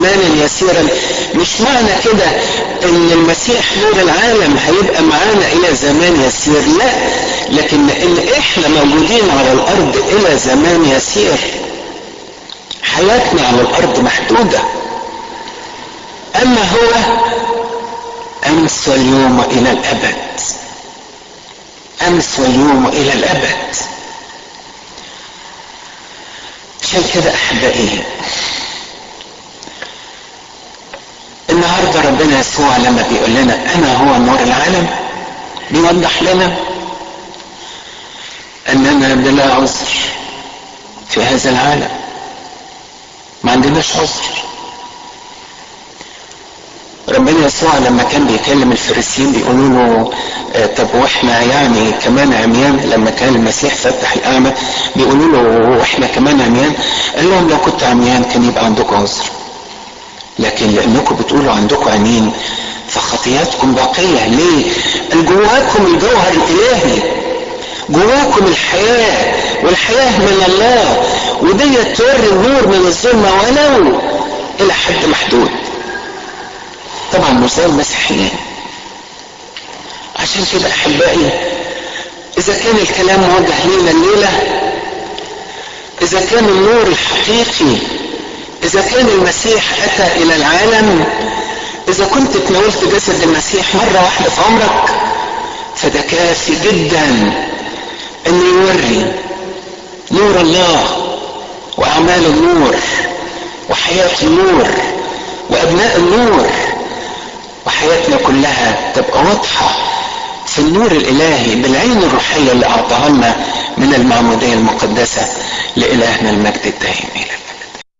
زمانا يسيرا مش معنى كده ان المسيح نور العالم هيبقى معانا الى زمان يسير لا لكن ان احنا موجودين على الارض الى زمان يسير حياتنا على الارض محدودة اما هو امس واليوم الى الابد امس واليوم الى الابد عشان كده احبائي النهارده ربنا يسوع لما بيقول لنا انا هو نور العالم بيوضح لنا اننا بلا عذر في هذا العالم ما عندناش عذر ربنا يسوع لما كان بيكلم الفريسيين بيقولوا له آه طب واحنا يعني كمان عميان لما كان المسيح فتح الاعمى بيقولوا له واحنا كمان عميان قال لهم لو كنت عميان كان يبقى عندكم عذر لكن لانكم بتقولوا عندكم عينين فخطياتكم باقية ليه جواكم الجوهر الالهي جواكم الحياة والحياة من الله ودي توري النور من الظلمة ولو الى حد محدود طبعا مش زي المسيحيين عشان كده احبائي اذا كان الكلام موجه لينا الليله اذا كان النور الحقيقي اذا كان المسيح اتى الى العالم اذا كنت تناولت جسد المسيح مرة واحدة في عمرك فده كافي جدا ان يوري نور الله واعمال النور وحياة النور وابناء النور وحياتنا كلها تبقى واضحة في النور الالهي بالعين الروحية اللي اعطاها لنا من المعمودية المقدسة لالهنا المجد الدائم الى